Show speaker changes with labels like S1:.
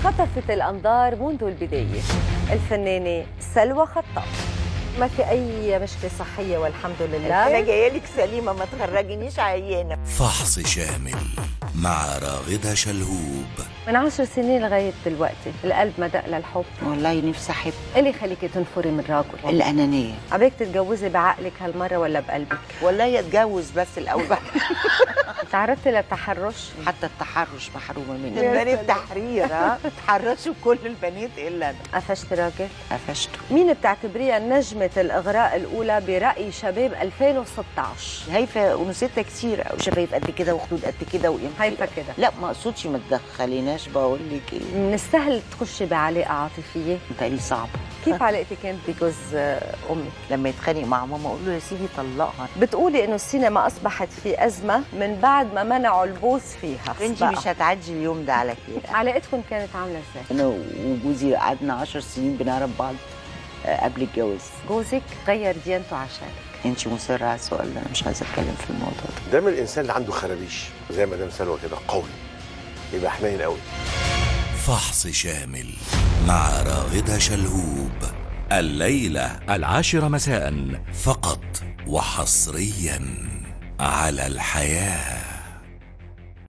S1: خطفت الأنظار منذ البداية الفنانة سلوى خطاب ما في أي مشكلة صحية والحمد
S2: انا
S1: لله
S2: جايه لك سليمه ما تخرجنيش عيانه
S3: فحص شامل مع راغدة شلهوب
S1: من عشر سنين لغاية دلوقتي القلب ما دق للحب
S2: والله نفسي احب
S1: إيه اللي يخليكي تنفري من راجل
S2: الانانيه
S1: عبيك تتجوزي بعقلك هالمرة ولا بقلبك
S2: والله يتجوز بس الاول بعد
S1: تعرضتي للتحرش
S2: حتى التحرش محرومه مني
S1: يا
S2: البنات
S1: سلام.
S2: تحرير ها تحرشوا كل البنات الا انا
S1: قفشت راجل
S2: قفشته
S1: مين بتعتبريها نجمة الإغراء الأولى برأي شباب 2016
S2: هيفا ونسيتها كتير قوي شفايف قد كده وخدود قد كده وإيه
S1: هيفا كده
S2: لا ما اقصدش ما تدخليناش بقول لك ايه
S1: من السهل تخشي بعلاقة عاطفية
S2: متهيألي صعب
S1: كيف علاقتي كانت بجوز آه، أمك؟
S2: لما يتخانق مع ماما اقول له يا سيدي طلقها
S1: بتقولي إنه السينما أصبحت في أزمة من بعد ما منعوا البوس فيها
S2: انت
S1: بقى.
S2: مش هتعدي اليوم ده على خير
S1: علاقتكم كانت عاملة إزاي؟
S2: انا وجوزي قعدنا عشر سنين بنعرف بعض آه، قبل الجواز
S1: جوزك غير ديانته عشانك
S2: انت مصره على السؤال ده انا مش عايزه اتكلم في الموضوع ده
S4: دايما الانسان اللي عنده خرابيش زي مدام سلوى كده قوي يبقى حنين قوي
S3: فحص شامل مع راغدة شلهوب الليلة
S5: العاشرة مساء
S3: فقط وحصريا على الحياه